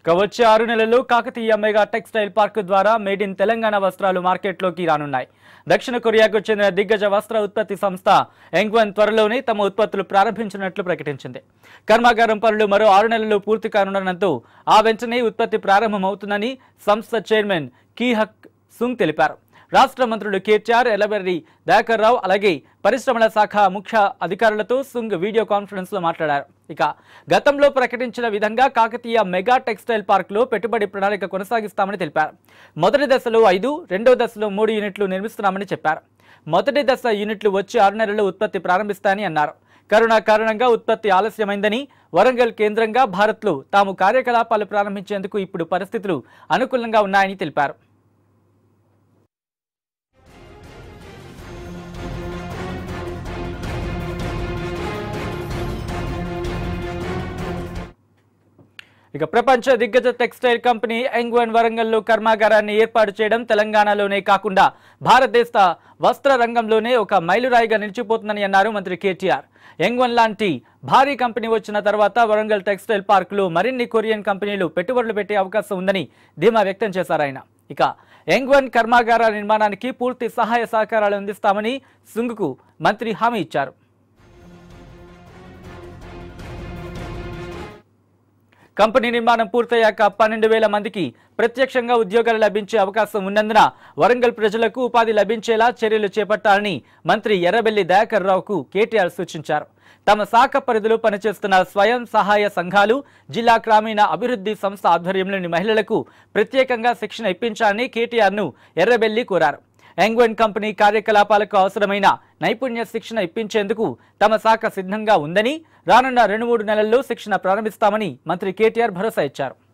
ఇక వచ్చే ఆరు నెలల్లో కాకతీయ మెగా టెక్స్టైల్ పార్క్ ద్వారా మేడ్ ఇన్ తెలంగాణ వస్త్రాలు మార్కెట్లోకి రానున్నాయి దక్షిణ కొరియాకు చెందిన దిగ్గజ వస్త్ర ఉత్పత్తి సంస్థ ఎంగ్వన్ త్వరలోనే తమ ఉత్పత్తులు ప్రారంభించినట్లు ప్రకటించింది కర్మాగారం పనులు మరో ఆరు నెలల్లో పూర్తి కానుండడంతో ఆ వెంటనే ఉత్పత్తి ప్రారంభమవుతుందని సంస్థ చైర్మన్ కీహక్ సుంగ్ తెలిపారు రాష్ట్ర మంత్రులు కేటీఆర్ ఎలబెర్రి దయాకర్ రావు అలాగే పరిశ్రమల శాఖ ముఖ్య అధికారులతో సుంగ్ వీడియో కాన్ఫరెన్స్ లో మాట్లాడారు ఇక గతంలో ప్రకటించిన విధంగా కాకతీయ మెగా టెక్స్టైల్ పార్క్ లో పెట్టుబడి ప్రణాళిక కొనసాగిస్తామని తెలిపారు మొదటి దశలో ఐదు రెండో దశలో మూడు యూనిట్లు నిర్మిస్తున్నామని చెప్పారు మొదటి దశ యూనిట్లు వచ్చే ఆరు నెలల్లో ఉత్పత్తి ప్రారంభిస్తాయని అన్నారు కరోనా కారణంగా ఉత్పత్తి ఆలస్యమైందని వరంగల్ కేంద్రంగా భారత్లో తాము కార్యకలాపాలు ప్రారంభించేందుకు ఇప్పుడు పరిస్థితులు అనుకూలంగా ఉన్నాయని తెలిపారు ఇక ప్రపంచ దిగ్గజ టెక్స్టైల్ కంపెనీ ఎంగ్వన్ వరంగల్లో కర్మాగారాన్ని ఏర్పాటు చేయడం తెలంగాణలోనే కాకుండా భారతదేశ వస్త్ర రంగంలోనే ఒక మైలురాయిగా నిలిచిపోతుందని అన్నారు మంత్రి కేటీఆర్ ఎంగ్వన్ లాంటి భారీ కంపెనీ వచ్చిన తర్వాత వరంగల్ టెక్స్టైల్ పార్కులో మరిన్ని కొరియన్ కంపెనీలు పెట్టుబడులు పెట్టే అవకాశం ఉందని ధీమా వ్యక్తం చేశారు ఆయన ఇక ఎంగ్వన్ కర్మాగారాల నిర్మాణానికి పూర్తి సహాయ సహకారాలు అందిస్తామని సుంగ్కు మంత్రి హామీ ఇచ్చారు కంపెనీ నిర్మాణం పూర్తయ్యాక పన్నెండు వేల మందికి ప్రత్యక్షంగా ఉద్యోగాలు లభించే అవకాశం ఉన్నందున వరంగల్ ప్రజలకు ఉపాధి లభించేలా చర్యలు చేపట్టాలని మంత్రి ఎర్రబెల్లి దయాకర్ రావుకు కేటీఆర్ సూచించారు తమ శాఖ పరిధిలో పనిచేస్తున్న స్వయం సహాయ సంఘాలు జిల్లా గ్రామీణ అభివృద్ధి సంస్థ ఆధ్వర్యంలోని మహిళలకు ప్రత్యేకంగా శిక్షణ ఇప్పించాలని కేటీఆర్ను ఎర్రబెల్లి కోరారు ఎంగ్వెన్ కంపెనీ కార్యకలాపాలకు అవసరమైన నైపుణ్య శిక్షణ ఇప్పించేందుకు తమ శాఖ సిద్ధంగా ఉందని రానున్న రెండు మూడు నెలల్లో శిక్షణ ప్రారంభిస్తామని మంత్రి కేటీఆర్ భరోసా ఇచ్చారు